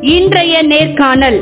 இன்றைய நேர்காணல்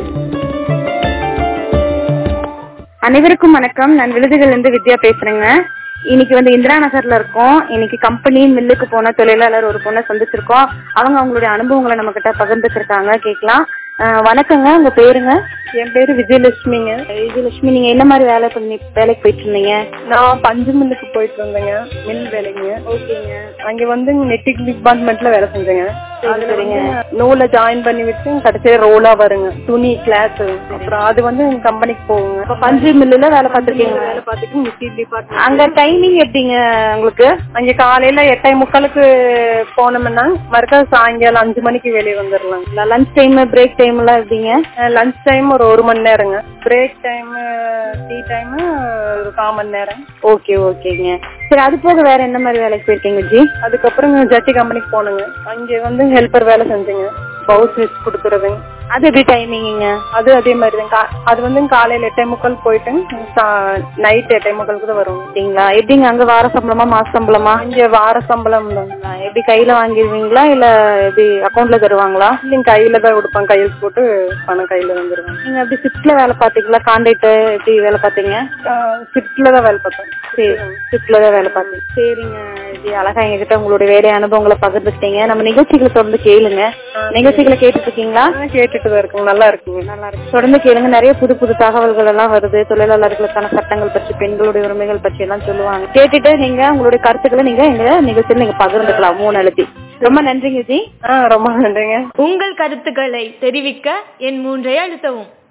அனைவருக்கும் வணக்கம் நான் விழுதுகளிலிருந்து வித்யா பேசுறேங்க இன்னைக்கு வந்து இந்திரா நகர்ல இருக்கோம் இன்னைக்கு கம்பெனி மில்லுக்கு போன தொழிலாளர் ஒரு பொண்ணை சந்திச்சிருக்கோம் அவங்க அவங்களுடைய அனுபவங்களை நம்ம கிட்ட பகிர்ந்துருக்காங்க கேட்கலாம் அஹ் வணக்கங்க உங்க பேருங்க என் பேரு விஜயலட்சுமிங்க விஜயலட்சுமி நீங்க என்ன மாதிரி வேலை பண்ணி வேலைக்கு போயிட்டு இருந்தீங்க நான் பஞ்சு மில்லுக்கு போயிட்டு வந்தேங்க மில் வேலைங்க ஓகேங்க அங்க வந்து நெட்டிக் டிபார்ட்மெண்ட்ல வேலை செஞ்சேங்க சரி சரிங்க நூலை ஜாயின் பண்ணி விட்டு கடைசியில ரோலா வருங்க துணி கிளாஸ் அப்புறம் அது வந்து கம்பெனிக்கு போகுங்க இப்ப பஞ்சு மில்லுல வேலை பார்த்திருக்கீங்க வேலை பார்த்துட்டு மிஷின் டிபார்ட்மெண்ட் அங்க டைமிங் எப்படிங்க உங்களுக்கு அங்க காலையில எட்டே முக்காலுக்கு போனோம்னா மறுக்க சாயங்காலம் அஞ்சு மணிக்கு வெளியே வந்துடலாம் லஞ்ச் டைம் பிரேக் டைம் எல்லாம் எப்படிங்க லஞ்ச் டைம் ஒரு ஒரு மணி நேரங்க பிரேக் டைம் டீ டைம் ஒரு கால் மணி நேரம் ஓகே ஓகேங்க சரி அது போக வேற என்ன மாதிரி வேலைக்கு போயிருக்கீங்க ஜி அதுக்கப்புறம் ஜட்டி கம்பெனிக்கு போனேங்க அங்க வந்து ஹெல்ப்பர் வேலை செஞ்சேங்க பவுஸ் வச்சு கொடுக்குறதுங்க அது எப்படி டைமிங்க அது அதே மாதிரி தான் அது வந்து காலையில எட்டே முக்கால் போயிட்டு நைட் எட்டே முக்காலுக்கு தான் வரும் அப்படிங்களா எப்படிங்க அங்க வார சம்பளமா மாச சம்பளமா இங்க வார சம்பளம் தான் எப்படி கையில வாங்கிடுவீங்களா இல்ல எப்படி அக்கௌண்ட்ல தருவாங்களா இல்லைங்க கையில தான் கொடுப்பாங்க கையில் போட்டு பணம் கையில வந்துருவாங்க நீங்க அப்படி ஷிஃப்ட்ல வேலை பாத்தீங்களா கான்ட்ராக்ட் எப்படி வேலை பாத்தீங்க ஷிஃப்ட்ல தான் வேலை பார்த்தேன் சரி ஷிஃப்ட்ல தான் வேலை பார்த்தீங்க சரிங்க இது அழகா எங்ககிட்ட உங்களுடைய வேலை அனுபவங்களை பகிர்ந்துட்டீங்க நம்ம நிகழ்ச்சிகளை தொடர்ந்து கேளுங்க நிகழ்ச்சிகளை கேட்டுட்டு இருக்கீங்களா கேட்டுட்டு தான் இருக்குங்க நல்லா இருக்குங்க நல்லா இருக்கு தொடர்ந்து கேளுங்க நிறைய புது புது தகவல்கள் எல்லாம் வருது தொழிலாளர்களுக்கான சட்டங்கள் பற்றி பெண்களுடைய உரிமைகள் பற்றி எல்லாம் சொல்லுவாங்க கேட்டுட்டு நீங்க உங்களுடைய கருத்துக்களை நீங்க எங்க நிகழ்ச்சியில் நீங்க பகிர்ந்துக்கலாம் மூணு அழுத்தி ரொம்ப நன்றிங்க ஜி ஆ ரொம்ப நன்றிங்க உங்கள் கருத்துக்களை தெரிவிக்க என் மூன்றை அழுத்தவும்